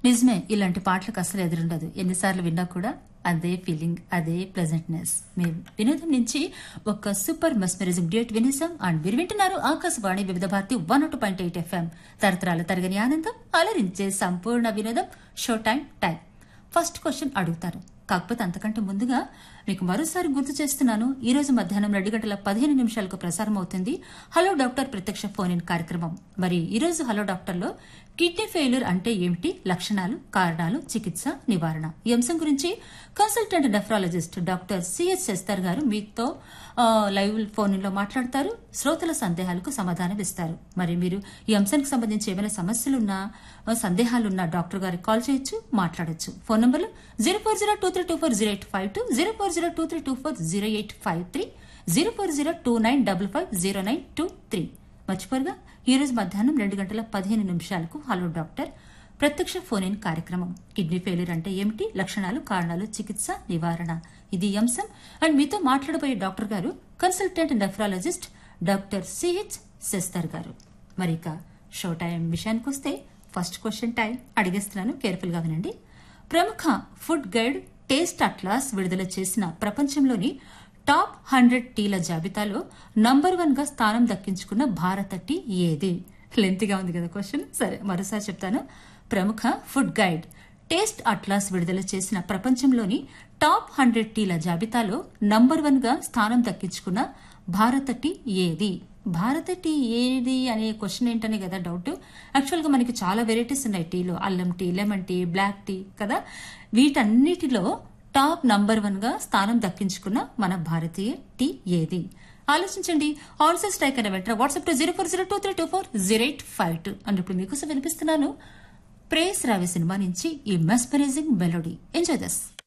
నిజమే ఇలాంటి పాటలకు అసలు ఎదురుండదు ఎన్నిసార్లు విన్నా కూడా అదే ఫీలింగ్ అదే ప్లెజెంట్నెస్ మేము వినోదం నుంచి ఒక సూపర్ మెస్మరిజం డ్యూట్ వినేసాం అండ్ మీరు వింటున్నారు Akashvani Vividh Bharati one two point eight FM తరతరాల తరగని ఆనందం అలరించే సంపూర్ణ వినోదం show time time first question అడుగుతారు కాకపోతే అంతకంటే ముందుగా మీకు మరోసారి గుర్తు చేస్తున్నాను ఈ రోజు మధ్యాహ్నం రెండు గంటల పదిహేను నిమిషాలకు ప్రసారం అవుతుంది హలో డాక్టర్ ప్రత్యక్ష ఫోన్ ఇన్ కార్యక్రమం మరి ఈ రోజు హలో డాక్టర్లో కిడ్నీ ఫెయిల్యూర్ అంటే ఏమిటి లక్షణాలు కారణాలు చికిత్స నివారణ ఈ అంశం గురించి కన్సల్టెంట్ నెఫ్రాలజిస్ట్ డాక్టర్ సిఎస్ శస్తర్ గారు మీతో ఆ, లైవ్ ఫోన్ లో మాట్లాడతారు శ్రోతల సందేహాలకు సమాధానం ఇస్తారు మరి మీరు ఈ అంశానికి సంబంధించి ఏమైనా సమస్యలున్నా ఆ, సందేహాలున్నా డాక్టర్ గారికి కాల్ చేయొచ్చు మాట్లాడొచ్చు ఫోన్ నంబర్లు zero four zero two three two four zero eight five two zero four zero two three two four zero eight five three zero four zero two nine double five zero nine two three మర్చిపోరుగా ఈ రోజు మధ్యాహ్నం రెండు గంటల పదిహేను నిమిషాలకు hello doctor ప్రత్యక్ష phone in కార్యక్రమం కిడ్నీ ఫెయిల్యూర్ అంటే ఏమిటి లక్షణాలు కారణాలు చికిత్స నివారణ ఇది ఈ అంశం అండ్ మీతో మాట్లాడబోయే doctor garu consultant nephrologist doctor CH శస్తర్ గారు మరి ఇక షో టైం విషయానికి వస్తే ఫస్ట్ క్వశ్చన్ టైం అడిగేస్తున్నాను కేర్ఫుల్ గా వినండి ప్రముఖ ఫుడ్ గైడ్ టేస్ట్ అట్లాస్ విడుదల చేసిన ప్రపంచంలోని టాప్ హండ్రెడ్ టీల జాబితాలో నంబర్ వన్ గా స్థానం దక్కించుకున్న భారత టీ ఏది లెంతిగా ఉంది కదా క్వశ్చన్ సరే మరోసారి చెప్తాను ప్రముఖ ఫుడ్ గైడ్ టేస్ట్ అట్లాస్ విడుదల చేసిన ప్రపంచంలోని టాప్ హండ్రెడ్ టీల జాబితాలో నంబర్ వన్ గా స్థానం దక్కించుకున్న భారత టీ ఏది భారత టీ ఏది అనే క్వశ్చన్ ఏంటనే కదా డౌట్ యాక్చువల్ గా మనకి చాలా వెరైటీస్ ఉన్నాయి టీలో అల్లం tea lemon tea black tea కదా వీటన్నిటిలో టాప్ నంబర్ వన్ గా స్థానం దక్కించుకున్న మన భారతీయ టీ ఏది ఆలోచించండి ఆన్సర్ స్ట్రైక్ అనే వెంటనే WhatsApp to zero four zero two three two four zero eight five two అన్నప్పుడు మీకోసం వినిపిస్తున్నాను ప్రేస్ రావి సినిమా నుంచి ఈ మెస్పరైజింగ్ మెలోడీ ఎంజాయ్ దస్